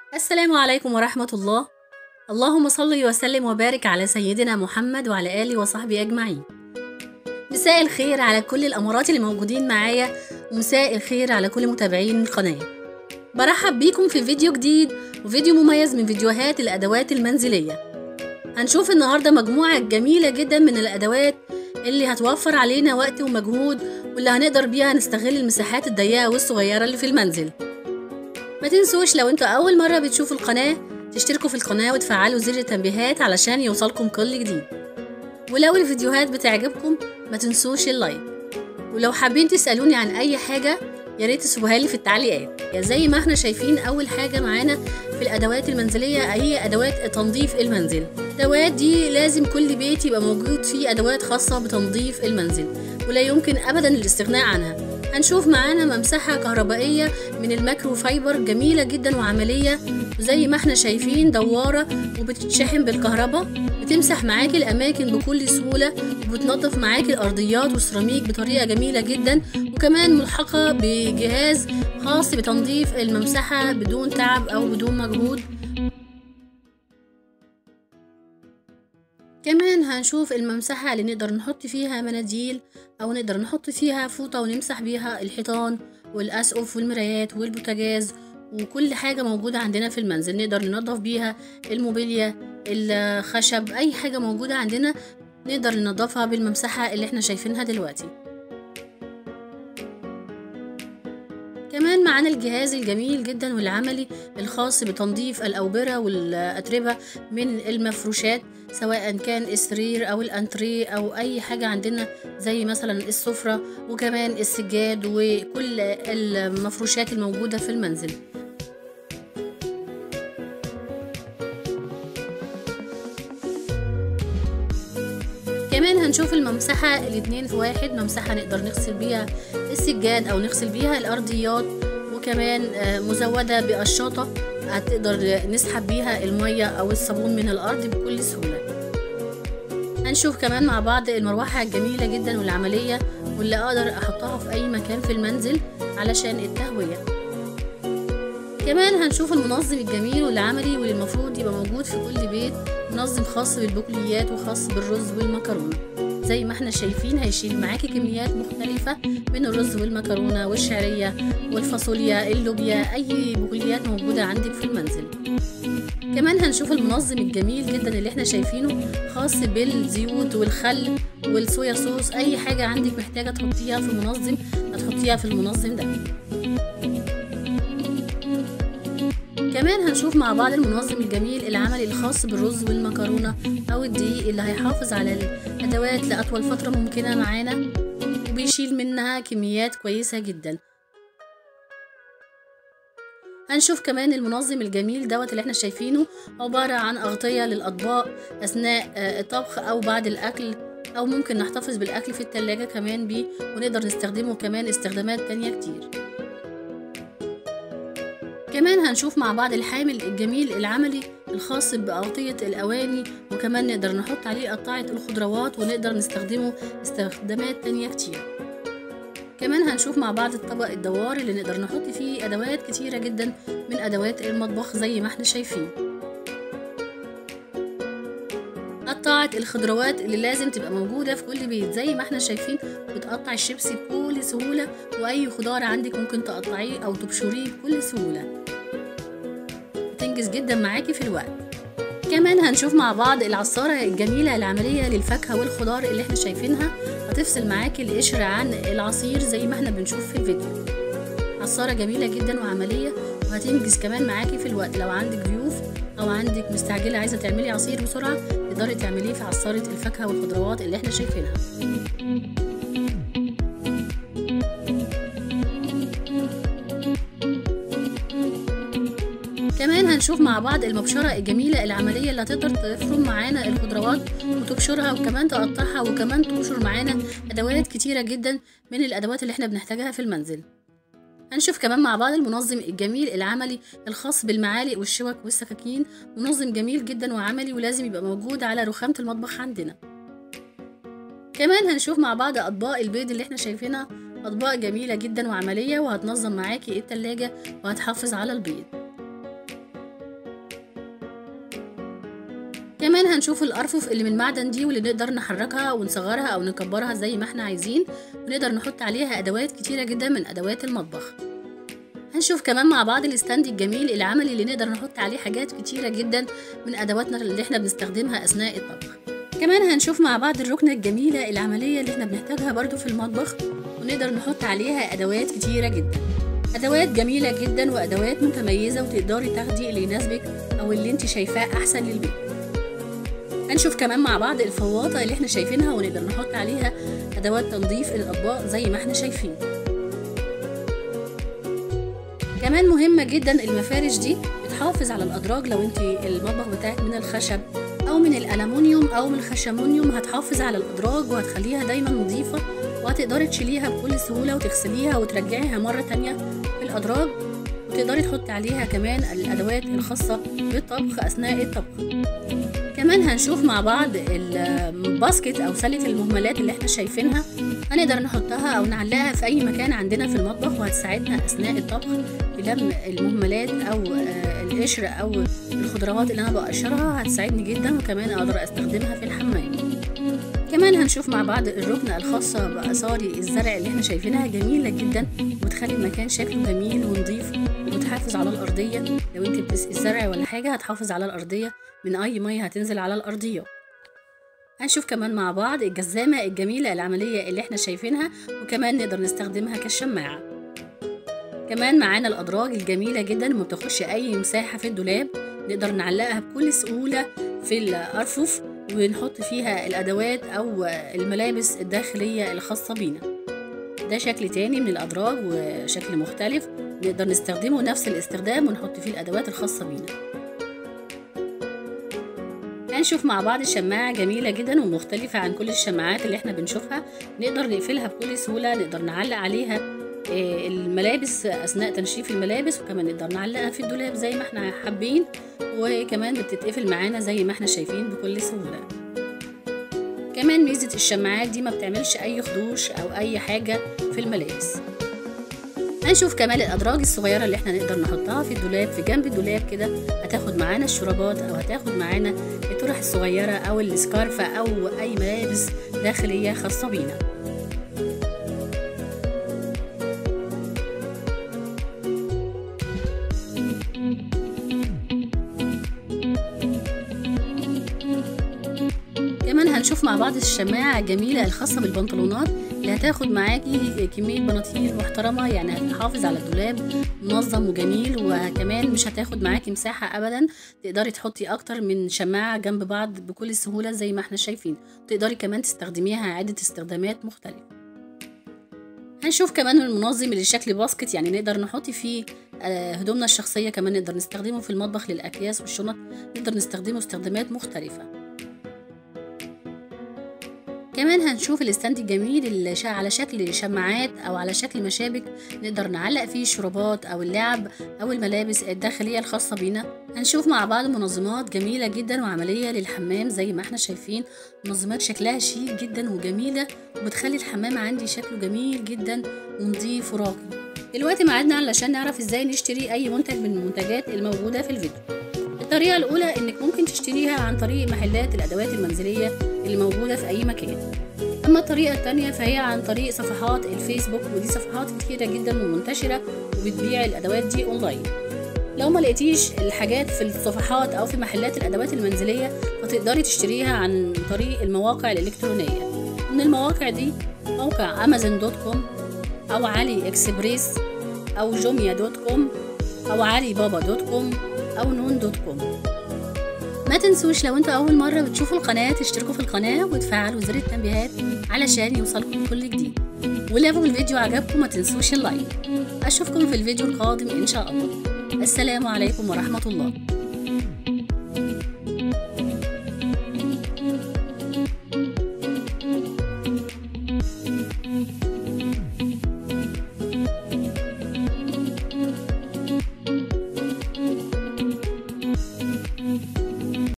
السلام عليكم ورحمة الله اللهم صل وسلم وبارك على سيدنا محمد وعلى آله وصحبه أجمعين مساء الخير على كل الأمارات اللي موجودين معايا ومساء الخير على كل متابعين القناة برحب بيكم في فيديو جديد وفيديو مميز من فيديوهات الأدوات المنزلية هنشوف النهاردة مجموعة جميلة جدا من الأدوات اللي هتوفر علينا وقت ومجهود واللي هنقدر بيها نستغل المساحات الضيقة والصغيرة اللي في المنزل ما تنسوش لو انتوا أول مرة بتشوفوا القناة تشتركوا في القناة وتفعلوا زر التنبيهات علشان يوصلكم كل جديد ولو الفيديوهات بتعجبكم ما تنسوش اللايك ولو حابين تسألوني عن أي حاجة يا ريت تسيبوها لي في التعليقات يا زي ما احنا شايفين أول حاجة معانا في الأدوات المنزلية هي أدوات تنظيف المنزل الأدوات دي لازم كل بيت يبقى موجود فيه أدوات خاصة بتنظيف المنزل ولا يمكن أبدا الاستغناء عنها هنشوف معانا ممسحة كهربائية من الماكرو فايبر جميلة جدا وعملية زي ما احنا شايفين دوارة وبتتشحن بالكهرباء بتمسح معاكي الأماكن بكل سهولة وبتنظف معاكي الأرضيات والسيراميك بطريقة جميلة جدا وكمان ملحقة بجهاز خاص بتنظيف الممسحة بدون تعب أو بدون مجهود كمان هنشوف الممسحة اللي نقدر نحط فيها مناديل أو نقدر نحط فيها فوطة ونمسح بيها الحيطان والأسقف والمرايات والبوتاجاز وكل حاجة موجودة عندنا في المنزل نقدر ننظف بيها الموبيليا الخشب أي حاجة موجودة عندنا نقدر ننظفها بالممسحة اللي احنا شايفينها دلوقتي كمان معانا الجهاز الجميل جدا والعملي الخاص بتنظيف الأوبرة والأتربة من المفروشات سواء كان السرير أو الأنتريه أو أي حاجة عندنا زي مثلا السفرة وكمان السجاد وكل المفروشات الموجودة في المنزل كمان هنشوف الممسحة الاتنين في واحد ممسحة نقدر نغسل بيها السجاد أو نغسل بيها الأرضيات وكمان مزودة بقشاطة هتقدر نسحب بيها المية أو الصابون من الأرض بكل سهولة هنشوف كمان مع بعض المروحة الجميلة جدا والعملية واللي أقدر أحطها في أي مكان في المنزل علشان التهوية كمان هنشوف المنظم الجميل والعملي واللي المفروض يبقى موجود في كل بيت منظم خاص بالبقوليات وخاص بالرز والمكرونة زي ما احنا شايفين هيشيل معاكي كميات مختلفة من الرز والمكرونة والشعرية والفاصوليا اللوبيا أي بقوليات موجودة عندك في المنزل كمان هنشوف المنظم الجميل جدا اللي احنا شايفينه خاص بالزيوت والخل والصويا صوص أي حاجة عندك محتاجة تحطيها في المنظم هتحطيها في المنظم ده كمان هنشوف مع بعض المنظم الجميل العملي الخاص بالرز والمكرونة أو الدقيق اللي هيحافظ على الأدوات لأطول فترة ممكنة معانا وبيشيل منها كميات كويسة جدا هنشوف كمان المنظم الجميل دوت اللي احنا شايفينه عبارة عن أغطية للأطباق أثناء الطبخ أو بعد الأكل أو ممكن نحتفظ بالأكل في التلاجة كمان بيه ونقدر نستخدمه كمان استخدامات تانية كتير كمان هنشوف مع بعض الحامل الجميل العملي الخاص بأغطية الأواني وكمان نقدر نحط عليه قطاعة الخضروات ونقدر نستخدمه استخدامات تانية كتير كمان هنشوف مع بعض الطبق الدوار اللي نقدر نحط فيه أدوات كتيرة جدا من أدوات المطبخ زي ما احنا شايفين قطاعة الخضروات اللي لازم تبقى موجودة في كل بيت زي ما احنا شايفين بتقطع الشيبسي بكل سهولة وأي خضار عندك ممكن تقطعيه أو تبشريه بكل سهولة بتنجز جدا معاكي في الوقت كمان هنشوف مع بعض العصارة الجميلة العملية للفاكهة والخضار اللي احنا شايفينها هتفصل معاكي القشر عن العصير زي ما احنا بنشوف في الفيديو عصارة جميلة جدا وعملية وهتنجز كمان معاكي في الوقت لو عندك ضيوف او عندك مستعجلة عايزة تعملي عصير بسرعة تقدري تعمليه في عصارة الفاكهة والخضروات اللي احنا شايفينها كمان هنشوف مع بعض المبشرة الجميلة العملية اللي هتقدر تفرم معانا الخضروات وتبشرها وكمان تقطعها وكمان تبشر معانا أدوات كتيرة جدا من الأدوات اللي احنا بنحتاجها في المنزل هنشوف كمان مع بعض المنظم الجميل العملي الخاص بالمعالق والشوك والسكاكين منظم جميل جدا وعملي ولازم يبقى موجود على رخامة المطبخ عندنا كمان هنشوف مع بعض أطباق البيض اللي احنا شايفينها أطباق جميلة جدا وعملية وهتنظم معاكي التلاجة وهتحافظ على البيض كمان هنشوف الأرفف اللي من المعدن دي واللي نقدر نحركها ونصغرها أو نكبرها زي ما احنا عايزين ونقدر نحط عليها أدوات كتيرة جدا من أدوات المطبخ هنشوف كمان مع بعض الستاند الجميل العملي اللي نقدر نحط عليه حاجات كتيرة جدا من أدواتنا اللي احنا بنستخدمها أثناء الطبخ كمان هنشوف مع بعض الركنة الجميلة العملية اللي احنا بنحتاجها برضو في المطبخ ونقدر نحط عليها أدوات كتيرة جدا أدوات جميلة جدا وأدوات متميزة وتقدري تاخدي اللي يناسبك أو اللي انت شايفاه أحسن للبيت هنشوف كمان مع بعض الفواطة اللي احنا شايفينها ونقدر نحط عليها أدوات تنظيف الأطباق زي ما احنا شايفين كمان مهمة جدا المفارش دي بتحافظ على الأدراج لو انت المطبخ بتاعك من الخشب أو من الألمونيوم أو من الخشمونيوم هتحافظ على الأدراج وهتخليها دايما نظيفة وهتقدري تشيليها بكل سهولة وتغسليها وترجعيها مرة تانية في الأدراج وتقدري تحطي عليها كمان الأدوات الخاصة بالطبخ أثناء الطبخ كمان هنشوف مع بعض الباسكت أو سلة المهملات اللي احنا شايفينها هنقدر نحطها أو نعلقها في أي مكان عندنا في المطبخ وهتساعدنا أثناء الطبخ في لم المهملات أو القشر أو الخضروات اللي أنا بقشرها هتساعدني جدا وكمان أقدر أستخدمها في الحمام كمان هنشوف مع بعض الركنة الخاصة بآثار الزرع اللي احنا شايفينها جميلة جدا وبتخلي المكان شكله جميل ونظيف وبتحافظ على الأرضية لو انت بتسقي الزرع ولا حاجة هتحافظ على الأرضية من أي مية هتنزل على الأرضية هنشوف كمان مع بعض الجزامة الجميلة العملية اللي احنا شايفينها وكمان نقدر نستخدمها كالشماعة كمان معانا الأدراج الجميلة جدا ما بتاخدش أي مساحة في الدولاب نقدر نعلقها بكل سهولة في الأرفف ونحط فيها الأدوات أو الملابس الداخلية الخاصة بينا ده شكل تاني من الأدراج وشكل مختلف نقدر نستخدمه نفس الاستخدام ونحط فيه الأدوات الخاصة بينا هنشوف مع بعض الشماعة جميلة جدا ومختلفة عن كل الشماعات اللي احنا بنشوفها نقدر نقفلها بكل سهولة نقدر نعلق عليها الملابس أثناء تنشيف الملابس وكمان نقدر نعلقها في الدولاب زي ما احنا حابين وكمان بتتقفل معانا زي ما احنا شايفين بكل سهولة كمان ميزة الشماعات دي ما بتعملش أي خدوش أو أي حاجة في الملابس هنشوف كمان الأدراج الصغيرة اللي احنا نقدر نحطها في الدولاب في جنب الدولاب كده هتاخد معانا الشرابات أو هتاخد معانا الطرح الصغيرة أو السكارفة أو أي ملابس داخلية خاصة بينا كمان هنشوف مع بعض الشماعة الجميلة الخاصة بالبنطلونات اللي هتاخد معاكي كمية بناطيل محترمة يعني هتحافظ على الدولاب منظم وجميل وكمان مش هتاخد معاكي مساحة أبدا تقدري تحطي أكتر من شماعة جنب بعض بكل سهولة زي ما احنا شايفين تقدري كمان تستخدميها عدة استخدامات مختلفة هنشوف كمان المنظم اللي شكل باسكت يعني نقدر نحط فيه هدومنا الشخصية كمان نقدر نستخدمه في المطبخ للأكياس والشنط نقدر نستخدمه استخدامات مختلفة كمان هنشوف الاستند الجميل اللي على شكل شماعات او على شكل مشابك نقدر نعلق فيه الشرابات او اللعب او الملابس الداخلية الخاصة بينا هنشوف مع بعض منظمات جميلة جدا وعملية للحمام زي ما احنا شايفين منظمات شكلها شيك جدا وجميلة وبتخلي الحمام عندي شكله جميل جدا ونظيف وراقي دلوقتي معادنا علشان نعرف ازاي نشتري اي منتج من المنتجات الموجودة في الفيديو الطريقة الأولى إنك ممكن تشتريها عن طريق محلات الأدوات المنزلية اللي موجودة في أي مكان أما الطريقة التانية فهي عن طريق صفحات الفيسبوك ودي صفحات كتيرة جدا ومنتشرة وبتبيع الأدوات دي أونلاين لو ما لقيتيش الحاجات في الصفحات أو في محلات الأدوات المنزلية فتقدري تشتريها عن طريق المواقع الإلكترونية من المواقع دي موقع أمازون دوت كوم أو علي إكسبريس أو جوميا دوت كوم أو علي بابا دوت كوم أو نون دوت كوم ما تنسوش لو انتوا أول مرة بتشوفوا القناة تشتركوا في القناة وتفعلوا زر التنبيهات علشان يوصلكم كل جديد ولو الفيديو عجبكم ما تنسوش اللايك أشوفكم في الفيديو القادم إن شاء الله السلام عليكم ورحمة الله